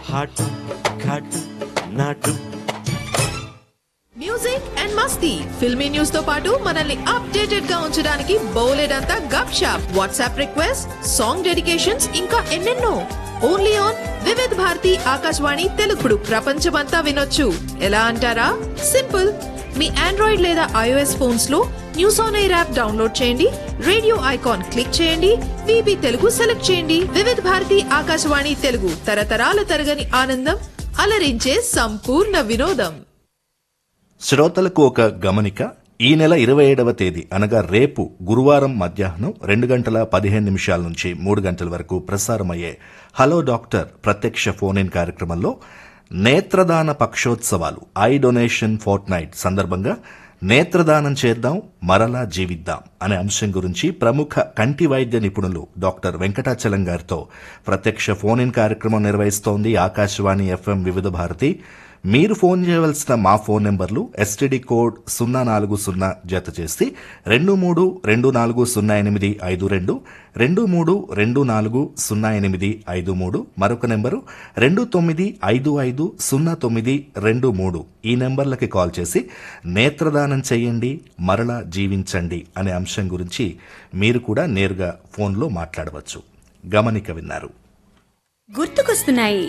hot ఘాటు నాటు music and మస్తీ ఫిల్మీ న్యూస్ తో పాటు మనల్ని అప్డేటెడ్ గా ఉంచడానికి బౌలెడంతా gupshup WhatsApp request song dedications ఇంకా ఎన్నెన్నో ఓన్లీ ఆన్ వివిధ్ భారతి ఆకాశవాణి తెలుగుడు ప్రపంచమంతా వినొచ్చు ఎలా అంటారా సింపుల్ మీ ఆండ్రాయిడ్ లేదా ఐఓఎస్ ఫోన్స్ లో news on air app download చేయండి రేడియో ఐకాన్ క్లిక్ చేయండి విబి తెలుగు సెలెక్ట్ చేయండి వివిధ భారతి ఆకాశవాణి తెలుగు తరతరాల తరగని ఆనందం అలరించే సంపూర్ణ వినోదం శ్రోతలకు ఒక గమనిక ఈ నెల ఇరవై ఏడవ తేదీ అనగా రేపు గురువారం మధ్యాహ్నం రెండు గంటల పదిహేను నిమిషాల నుంచి మూడు గంటల వరకు ప్రసారమయ్యే హలో డాక్టర్ ప్రత్యక్ష ఫోన్ ఇన్ కార్యక్రమంలో నేత్రదాన పక్షోత్సవాలు ఐ డొనేషన్ ఫోర్ట్ నైట్ సందర్భంగా నేత్రదానం చేద్దాం మరలా జీవిద్దాం అనే అంశం గురించి ప్రముఖ కంటి వైద్య నిపుణులు డాక్టర్ వెంకటాచలం గారితో ప్రత్యక్ష ఫోన్ ఇన్ కార్యక్రమం నిర్వహిస్తోంది ఆకాశవాణి ఎఫ్ఎం వివిధ భారతి మీరు ఫోన్ చేయవలసిన మా ఫోన్ నెంబర్లు ఎస్టీడీ కోడ్ సున్నా నాలుగు సున్నా జత చేసి రెండు మూడు రెండు నాలుగు సున్నా ఎనిమిది ఐదు రెండు రెండు మూడు రెండు నాలుగు సున్నా ఎనిమిది ఐదు మూడు మరొక నెంబరు రెండు తొమ్మిది ఐదు ఐదు సున్నా తొమ్మిది రెండు మూడు ఈ నెంబర్లకి కాల్ చేసి నేత్రదానం చేయండి మరలా జీవించండి అనే అంశం గురించి మీరు కూడా నేరుగా ఫోన్లో మాట్లాడవచ్చు గమనిక విన్నారు గుర్తుకొస్తున్నాయి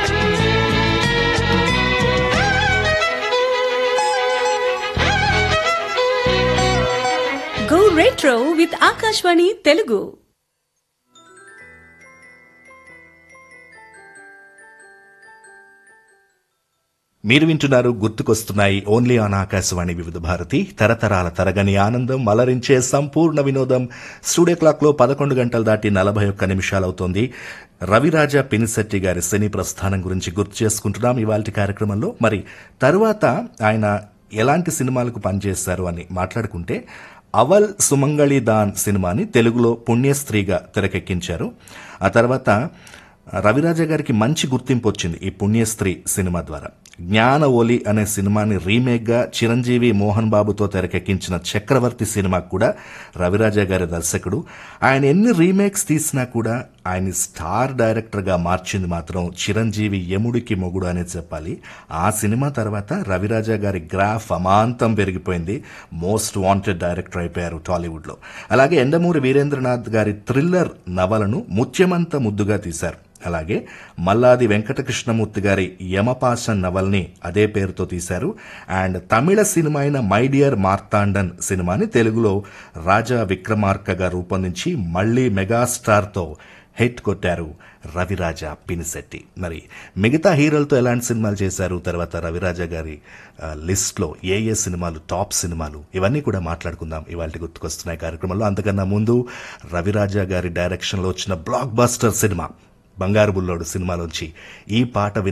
go retro with Akashvani Telugu మీరు వింటున్నారు గుర్తుకొస్తున్నాయి ఓన్లీ ఆన్ ఆకాశవాణి వివిధ భారతి తరతరాల తరగని ఆనందం అలరించే సంపూర్ణ వినోదం స్టూడియో క్లాక్ లో పదకొండు గంటలు దాటి నలభై ఒక్క నిమిషాలవుతోంది రవిరాజ పినిశెట్టి గారి శని ప్రస్థానం గురించి గుర్తు చేసుకుంటున్నాం ఇవాళ కార్యక్రమంలో మరి తరువాత ఆయన ఎలాంటి సినిమాలకు పనిచేశారు అని మాట్లాడుకుంటే అవల్ సుమంగళి దాన్ సినిమాని తెలుగులో పుణ్యస్త్రీగా తెరకెక్కించారు ఆ తర్వాత రవిరాజ గారికి మంచి గుర్తింపు వచ్చింది ఈ పుణ్యస్త్రీ సినిమా ద్వారా జ్ఞాన ఓలి అనే సినిమాని రీమేక్గా చిరంజీవి మోహన్ బాబుతో తెరకెక్కించిన చక్రవర్తి సినిమాకు కూడా రవిరాజ గారి దర్శకుడు ఆయన ఎన్ని రీమేక్స్ తీసినా కూడా ఆయన స్టార్ డైరెక్టర్గా మార్చింది మాత్రం చిరంజీవి యముడికి మొగుడు అనే చెప్పాలి ఆ సినిమా తర్వాత రవిరాజ గారి గ్రాఫ్ అమాంతం పెరిగిపోయింది మోస్ట్ వాంటెడ్ డైరెక్టర్ అయిపోయారు టాలీవుడ్లో అలాగే ఎండమూరి వీరేంద్రనాథ్ గారి థ్రిల్లర్ నవలను ముత్యమంత ముద్దుగా తీశారు అలాగే మల్లాది వెంకటకృష్ణమూర్తి గారి యమపాశ నవల్ని అదే పేరుతో తీశారు అండ్ తమిళ సినిమా అయిన మై డియర్ మార్తాండన్ సినిమాని తెలుగులో రాజా విక్రమార్కగా రూపొందించి మళ్లీ మెగాస్టార్తో హిట్ కొట్టారు రవిరాజ పినిశెట్టి మరి మిగతా హీరోలతో ఎలాంటి సినిమాలు చేశారు తర్వాత రవిరాజ గారి ఆ, లిస్ట్లో ఏ ఏ సినిమాలు టాప్ సినిమాలు ఇవన్నీ కూడా మాట్లాడుకుందాం ఇవాళ గుర్తుకొస్తున్నాయి కార్యక్రమంలో అంతకన్నా ముందు రవిరాజ గారి డైరెక్షన్లో వచ్చిన బ్లాక్ బస్టర్ సినిమా బంగారు బుల్లోడు సినిమాలోంచి ఈ పాట విని